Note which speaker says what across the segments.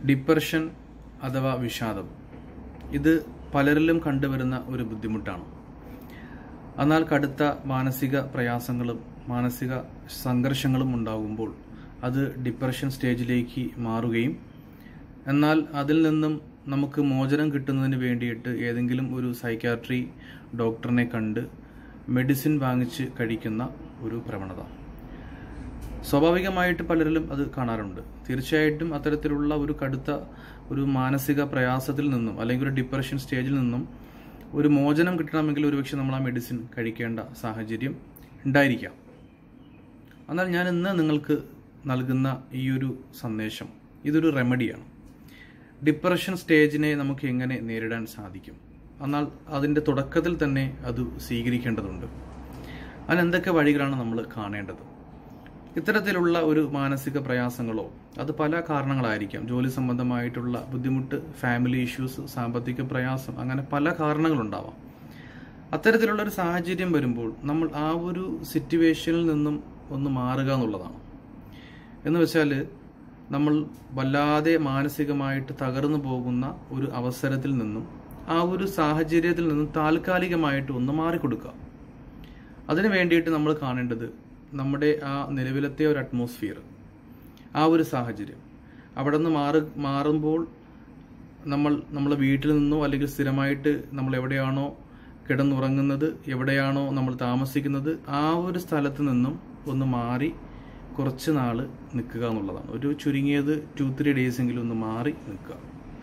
Speaker 1: depression അഥവാ വിഷാദം ഇത് പലരിലും കണ്ടുവരുന്ന ഒരു ബുദ്ധിമുട്ടാണ് എന്നാൽ കടുത്ത മാനസിക പ്രയാസങ്ങളും മാനസിക സംഘർഷങ്ങളും ഉണ്ടാകുമ്പോൾ അത് ഡിപ്രഷൻ സ്റ്റേജിലേക്ക് മാറുകയും എന്നാൽ അതിൽ നിന്നും നമുക്ക് മോചനം കിട്ടുന്നതിന് വേണ്ടിയിട്ട് ഏതെങ്കിലും ഒരു സൈക്യാട്രി ഡോക്ടറിനെ കണ്ട് മെഡിസിൻ വാങ്ങിച്ച് കഴിക്കുന്ന ഒരു പ്രവണത സ്വാഭാവികമായിട്ട് പലരിലും അത് കാണാറുണ്ട് തീർച്ചയായിട്ടും അത്തരത്തിലുള്ള ഒരു കടുത്ത ഒരു മാനസിക പ്രയാസത്തിൽ നിന്നും അല്ലെങ്കിൽ ഒരു ഡിപ്രഷൻ സ്റ്റേജിൽ നിന്നും ഒരു മോചനം കിട്ടണമെങ്കിൽ ഒരുപക്ഷെ നമ്മൾ ആ മെഡിസിൻ കഴിക്കേണ്ട സാഹചര്യം ഉണ്ടായിരിക്കാം എന്നാൽ ഞാൻ ഇന്ന് നിങ്ങൾക്ക് നൽകുന്ന ഈ ഒരു സന്ദേശം ഇതൊരു റെമഡിയാണ് ഡിപ്രഷൻ സ്റ്റേജിനെ നമുക്ക് എങ്ങനെ നേരിടാൻ സാധിക്കും എന്നാൽ അതിൻ്റെ തുടക്കത്തിൽ തന്നെ അത് സ്വീകരിക്കേണ്ടതുണ്ട് അതിനെന്തൊക്കെ വഴികളാണ് നമ്മൾ കാണേണ്ടത് ഇത്തരത്തിലുള്ള ഒരു മാനസിക പ്രയാസങ്ങളോ അത് പല കാരണങ്ങളായിരിക്കാം ജോലി സംബന്ധമായിട്ടുള്ള ബുദ്ധിമുട്ട് ഫാമിലി ഇഷ്യൂസ് സാമ്പത്തിക പ്രയാസം അങ്ങനെ പല കാരണങ്ങളുണ്ടാവാം അത്തരത്തിലുള്ള ഒരു സാഹചര്യം വരുമ്പോൾ നമ്മൾ ആ ഒരു സിറ്റുവേഷനിൽ നിന്നും ഒന്ന് മാറുക എന്നുള്ളതാണ് എന്ന് വെച്ചാൽ നമ്മൾ വല്ലാതെ മാനസികമായിട്ട് തകർന്നു പോകുന്ന ഒരു അവസരത്തിൽ നിന്നും ആ ഒരു സാഹചര്യത്തിൽ നിന്നും താൽക്കാലികമായിട്ട് ഒന്ന് മാറിക്കൊടുക്കുക അതിനു വേണ്ടിയിട്ട് നമ്മൾ കാണേണ്ടത് നമ്മുടെ ആ നിലവിലത്തെ ഒരു അറ്റ്മോസ്ഫിയർ ആ ഒരു സാഹചര്യം അവിടെ നിന്ന് മാറി മാറുമ്പോൾ നമ്മൾ നമ്മളെ വീട്ടിൽ നിന്നോ അല്ലെങ്കിൽ സ്ഥിരമായിട്ട് നമ്മൾ എവിടെയാണോ കിടന്നുറങ്ങുന്നത് എവിടെയാണോ നമ്മൾ താമസിക്കുന്നത് ആ ഒരു സ്ഥലത്ത് നിന്നും ഒന്ന് മാറി കുറച്ച് നാൾ നിൽക്കുക എന്നുള്ളതാണ് ഒരു ചുരുങ്ങിയത് ടു ത്രീ ഡേയ്സ് എങ്കിലും ഒന്ന് മാറി നിൽക്കുക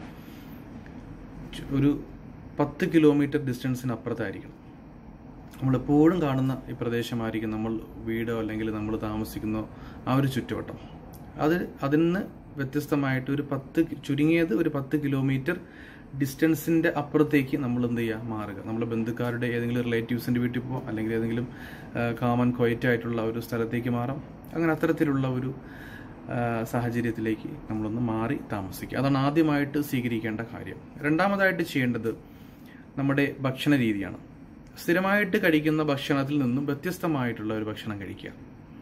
Speaker 1: ചു- ഒരു പത്ത് കിലോമീറ്റർ ഡിസ്റ്റൻസിന് അപ്പുറത്തായിരിക്കണം നമ്മളെപ്പോഴും കാണുന്ന ഈ പ്രദേശമായിരിക്കും നമ്മൾ വീടോ അല്ലെങ്കിൽ നമ്മൾ താമസിക്കുന്ന ആ ഒരു ചുറ്റുവട്ടം അത് അതിൽ നിന്ന് വ്യത്യസ്തമായിട്ട് ഒരു പത്ത് കി- ചുരുങ്ങിയത് ഒരു പത്ത് കിലോമീറ്റർ ഡിസ്റ്റൻസിന്റെ അപ്പുറത്തേക്ക് നമ്മൾ എന്ത് ചെയ്യുക മാറുക നമ്മളെ ബന്ധുക്കാരുടെ ഏതെങ്കിലും റിലേറ്റീവ്സിന്റെ വീട്ടിൽ പോകാം അല്ലെങ്കിൽ ഏതെങ്കിലും കാമൺ ക്വയറ്റ് ആയിട്ടുള്ള ഒരു സ്ഥലത്തേക്ക് മാറാം അങ്ങനെ അത്തരത്തിലുള്ള ഒരു ആ, സാഹചര്യത്തിലേക്ക് നമ്മളൊന്ന് മാറി താമസിക്കുക അതാണ് ആദ്യമായിട്ട് സ്വീകരിക്കേണ്ട കാര്യം രണ്ടാമതായിട്ട് ചെയ്യേണ്ടത് നമ്മുടെ ഭക്ഷണ രീതിയാണ് സ്ഥിരമായിട്ട് കഴിക്കുന്ന ഭക്ഷണത്തിൽ നിന്നും വ്യത്യസ്തമായിട്ടുള്ള ഒരു ഭക്ഷണം കഴിക്കുക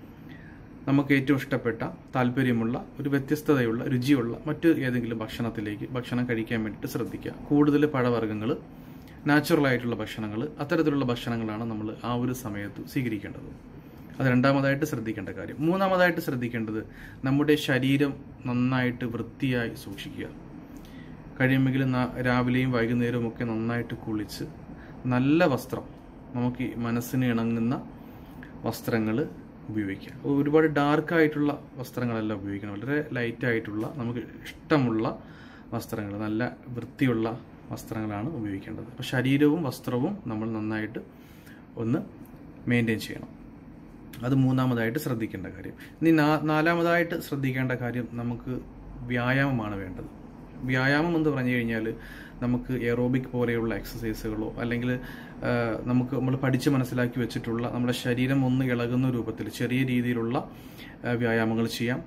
Speaker 1: നമുക്ക് ഏറ്റവും ഇഷ്ടപ്പെട്ട താല്പര്യമുള്ള ഒരു വ്യത്യസ്തതയുള്ള രുചിയുള്ള മറ്റ് ഏതെങ്കിലും ഭക്ഷണത്തിലേക്ക് ഭക്ഷണം കഴിക്കാൻ വേണ്ടിയിട്ട് ശ്രദ്ധിക്കുക കൂടുതൽ പഴവർഗ്ഗങ്ങൾ നാച്ചുറൽ ആയിട്ടുള്ള ഭക്ഷണങ്ങൾ അത്തരത്തിലുള്ള ഭക്ഷണങ്ങളാണ് നമ്മൾ ആ ഒരു സമയത്ത് സ്വീകരിക്കേണ്ടത് അത് രണ്ടാമതായിട്ട് ശ്രദ്ധിക്കേണ്ട കാര്യം മൂന്നാമതായിട്ട് ശ്രദ്ധിക്കേണ്ടത് നമ്മുടെ ശരീരം നന്നായിട്ട് വൃത്തിയായി സൂക്ഷിക്കുക കഴിയുമെങ്കിൽ ന- രാവിലെയും വൈകുന്നേരവും ഒക്കെ നന്നായിട്ട് കുളിച്ച് നല്ല വസ്ത്രം നമുക്ക് ഈ മനസ്സിന് ഇണങ്ങുന്ന വസ്ത്രങ്ങൾ ഉപയോഗിക്കുക ഒരുപാട് ഡാർക്ക് ആയിട്ടുള്ള വസ്ത്രങ്ങളല്ല ഉപയോഗിക്കണം വളരെ ലൈറ്റ് ആയിട്ടുള്ള നമുക്ക് ഇഷ്ടമുള്ള വസ്ത്രങ്ങൾ നല്ല വൃത്തിയുള്ള വസ്ത്രങ്ങളാണ് ഉപയോഗിക്കേണ്ടത് അപ്പോൾ ശരീരവും വസ്ത്രവും നമ്മൾ നന്നായിട്ട് ഒന്ന് മെയിൻറ്റെയിൻ ചെയ്യണം അത് മൂന്നാമതായിട്ട് ശ്രദ്ധിക്കേണ്ട കാര്യം ഇനി നാ- നാലാമതായിട്ട് ശ്രദ്ധിക്കേണ്ട കാര്യം നമുക്ക് വ്യായാമമാണ് വേണ്ടത് വ്യായാമം എന്ന് പറഞ്ഞു കഴിഞ്ഞാൽ നമുക്ക് എറോബിക് പോലെയുള്ള എക്സസൈസുകളോ അല്ലെങ്കിൽ ആ, നമുക്ക് നമ്മൾ പഠിച്ച് മനസ്സിലാക്കി വെച്ചിട്ടുള്ള നമ്മുടെ ശരീരം ഒന്ന് ഇളകുന്ന രൂപത്തിൽ ചെറിയ രീതിയിലുള്ള ആ, വ്യായാമങ്ങൾ ചെയ്യാം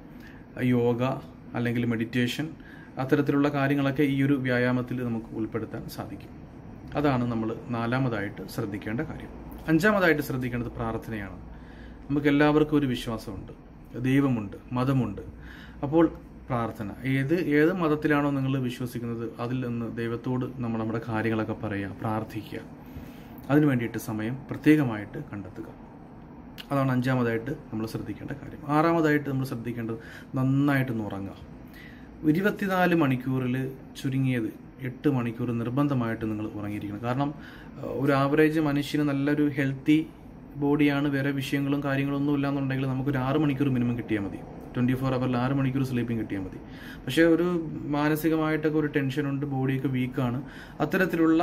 Speaker 1: യോഗ അല്ലെങ്കിൽ മെഡിറ്റേഷൻ അത്തരത്തിലുള്ള കാര്യങ്ങളൊക്കെ ഈ ഒരു വ്യായാമത്തിൽ നമുക്ക് ഉൾപ്പെടുത്താൻ സാധിക്കും അതാണ് നമ്മൾ നാലാമതായിട്ട് ശ്രദ്ധിക്കേണ്ട കാര്യം അഞ്ചാമതായിട്ട് ശ്രദ്ധിക്കേണ്ടത് പ്രാർത്ഥനയാണ് നമുക്ക് എല്ലാവർക്കും ഒരു വിശ്വാസമുണ്ട് ദൈവമുണ്ട് മതമുണ്ട് അപ്പോൾ പ്രാർത്ഥന ഏത് ഏത് മതത്തിലാണോ നിങ്ങൾ വിശ്വസിക്കുന്നത് അതിൽ നിന്ന് ദൈവത്തോട് നമ്മൾ നമ്മുടെ കാര്യങ്ങളൊക്കെ പറയുക പ്രാർത്ഥിക്കുക അതിനു വേണ്ടിയിട്ട് സമയം പ്രത്യേകമായിട്ട് കണ്ടെത്തുക അതാണ് അഞ്ചാമതായിട്ട് നമ്മൾ ശ്രദ്ധിക്കേണ്ട കാര്യം ആറാമതായിട്ട് നമ്മൾ ശ്രദ്ധിക്കേണ്ടത് നന്നായിട്ടൊന്ന് ഉറങ്ങുക ഇരുപത്തിനാല് മണിക്കൂറിൽ ചുരുങ്ങിയത് എട്ട് മണിക്കൂർ നിർബന്ധമായിട്ട് നിങ്ങൾ ഉറങ്ങിയിരിക്കണം കാരണം അഹ്, ഒരു ആവറേജ് മനുഷ്യന് നല്ലൊരു ഹെൽത്തി ബോഡിയാണ് വേറെ വിഷയങ്ങളും കാര്യങ്ങളൊന്നും ഇല്ലാന്നുണ്ടെങ്കിൽ നമുക്ക് ഒരു ആറ് മണിക്കൂർ മിനിമം കിട്ടിയാൽ മതി ട്വൻറ്റി ഫോർ അവറിൽ ആറ് മണിക്കൂർ സ്ലീപ്പിംഗ് കിട്ടിയാൽ മതി പക്ഷേ ഒരു മാനസികമായിട്ടൊക്കെ ഒരു ടെൻഷനുണ്ട് ബോഡിയൊക്കെ വീക്കാണ് അത്തരത്തിലുള്ള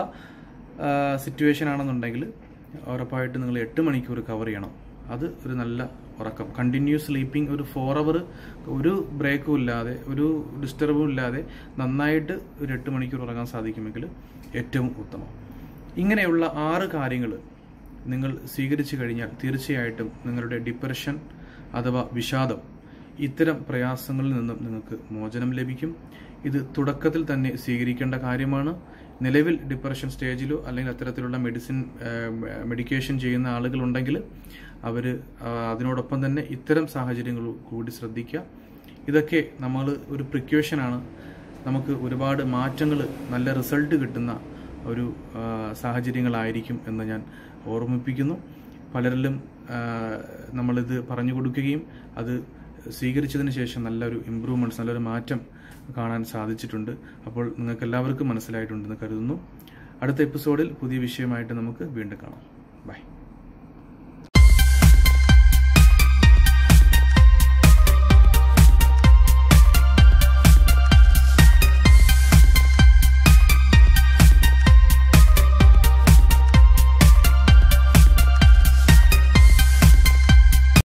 Speaker 1: സിറ്റുവേഷൻ ആണെന്നുണ്ടെങ്കിൽ ഉറപ്പായിട്ട് നിങ്ങൾ എട്ട് മണിക്കൂർ കവർ ചെയ്യണം അത് ഒരു നല്ല ഉറക്കം കണ്ടിന്യൂസ് സ്ലീപ്പിംഗ് ഒരു ഫോർ അവർ ഒരു ബ്രേക്കും ഇല്ലാതെ ഒരു ഡിസ്റ്റർബും ഇല്ലാതെ നന്നായിട്ട് ഒരു എട്ട് മണിക്കൂർ ഉറങ്ങാൻ സാധിക്കുമെങ്കിൽ ഏറ്റവും ഉത്തമം ഇങ്ങനെയുള്ള ആറ് കാര്യങ്ങൾ നിങ്ങൾ സ്വീകരിച്ചു കഴിഞ്ഞാൽ തീർച്ചയായിട്ടും നിങ്ങളുടെ ഡിപ്രഷൻ അഥവാ വിഷാദം ഇത്തരം പ്രയാസങ്ങളിൽ നിന്നും നിങ്ങൾക്ക് മോചനം ലഭിക്കും ഇത് തുടക്കത്തിൽ തന്നെ സ്വീകരിക്കേണ്ട കാര്യമാണ് നിലവിൽ ഡിപ്രഷൻ സ്റ്റേജിലോ അല്ലെങ്കിൽ അത്തരത്തിലുള്ള മെഡിസിൻ മെഡിക്കേഷൻ ചെയ്യുന്ന ആളുകളുണ്ടെങ്കിൽ അവർ അതിനോടൊപ്പം തന്നെ ഇത്തരം സാഹചര്യങ്ങൾ കൂടി ശ്രദ്ധിക്കുക ഇതൊക്കെ നമ്മൾ ഒരു പ്രിക്വേഷനാണ് നമുക്ക് ഒരുപാട് മാറ്റങ്ങൾ നല്ല റിസൾട്ട് കിട്ടുന്ന ഒരു ആ, സാഹചര്യങ്ങളായിരിക്കും എന്ന് ഞാൻ ഓർമ്മിപ്പിക്കുന്നു പലരിലും ആ, നമ്മളിത് പറഞ്ഞു കൊടുക്കുകയും അത് സ്വീകരിച്ചതിന് ശേഷം നല്ലൊരു ഇമ്പ്രൂവ്മെൻറ്റ്സ് നല്ലൊരു മാറ്റം കാണാൻ സാധിച്ചിട്ടുണ്ട് അപ്പോൾ നിങ്ങൾക്ക് എല്ലാവർക്കും മനസ്സിലായിട്ടുണ്ടെന്ന് കരുതുന്നു അടുത്ത എപ്പിസോഡിൽ പുതിയ വിഷയമായിട്ട് നമുക്ക് വീണ്ടും കാണാം